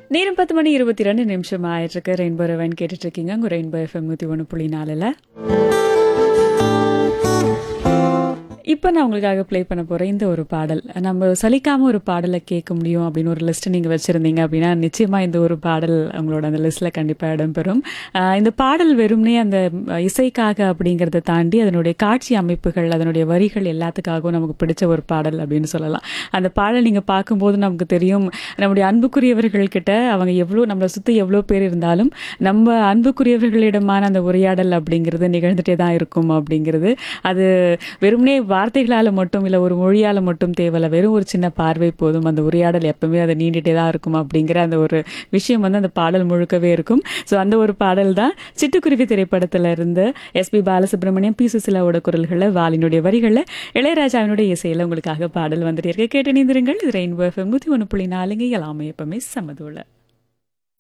நேரம் பத்து மணி இருபத்தி ரெண்டு நிமிஷம் ஆயிட்டிருக்கு ரெயின்போ ரெவன் கேட்டுட்டு இருக்கீங்க உங்க ரெயின்போ எஃப்எம் நூற்றி ஒன்று புள்ளி நாலில் இப்போ நான் உங்களுக்காக ப்ளே பண்ண போகிறேன் இந்த ஒரு பாடல் நம்ம சலிக்காமல் ஒரு பாடலை கேட்க முடியும் அப்படின்னு ஒரு லிஸ்ட் நீங்கள் வச்சுருந்தீங்க அப்படின்னா நிச்சயமாக இந்த ஒரு பாடல் உங்களோட அந்த லிஸ்ட்டில் கண்டிப்பாக இடம்பெறும் ஆஹ் இந்த பாடல் வெறும்னே அந்த இசைக்காக அப்படிங்கிறத தாண்டி அதனுடைய காட்சி அமைப்புகள் அதனுடைய வரிகள் எல்லாத்துக்காகவும் நமக்கு பிடிச்ச ஒரு பாடல் அப்படின்னு சொல்லலாம் அந்த பாடல் நீங்கள் பார்க்கும்போது நமக்கு தெரியும் நம்முடைய அன்புக்குரியவர்கள் கிட்ட அவங்க எவ்வளோ நம்மளை சுற்றி எவ்வளோ பேர் இருந்தாலும் நம்ம அன்புக்குரியவர்களிடமான அந்த உரையாடல் அப்படிங்கிறது நிகழ்ந்துட்டே தான் இருக்கும் அப்படிங்கிறது அது வெறுமனே வார்த்தைகளால் மட்டும் இல்லை ஒரு மொழியால் மட்டும் தேவையில்ல வெறும் ஒரு சின்ன பார்வை போதும் அந்த உரையாடல் எப்பவுமே அது நீண்டுட்டே தான் இருக்கும் அப்படிங்கிற அந்த ஒரு விஷயம் வந்து அந்த பாடல் முழுக்கவே இருக்கும் ஸோ அந்த ஒரு பாடல் தான் சிட்டுக்குருவி திரைப்படத்தில் இருந்து எஸ்பி பாலசுப்ரமணியம் பி சுசிலாவோட குரல்களில் வாலினுடைய வரிகளில் இளையராஜாவினுடைய இசையில் உங்களுக்காக பாடல் வந்துட்டு இருக்கு கேட்டு நீந்திருங்கள் இது ரெயின்போ எஃப்எம் நூற்றி ஒன்று புள்ளி நாலுங்க எல்லாமே எப்பவுமே சமதுள்ள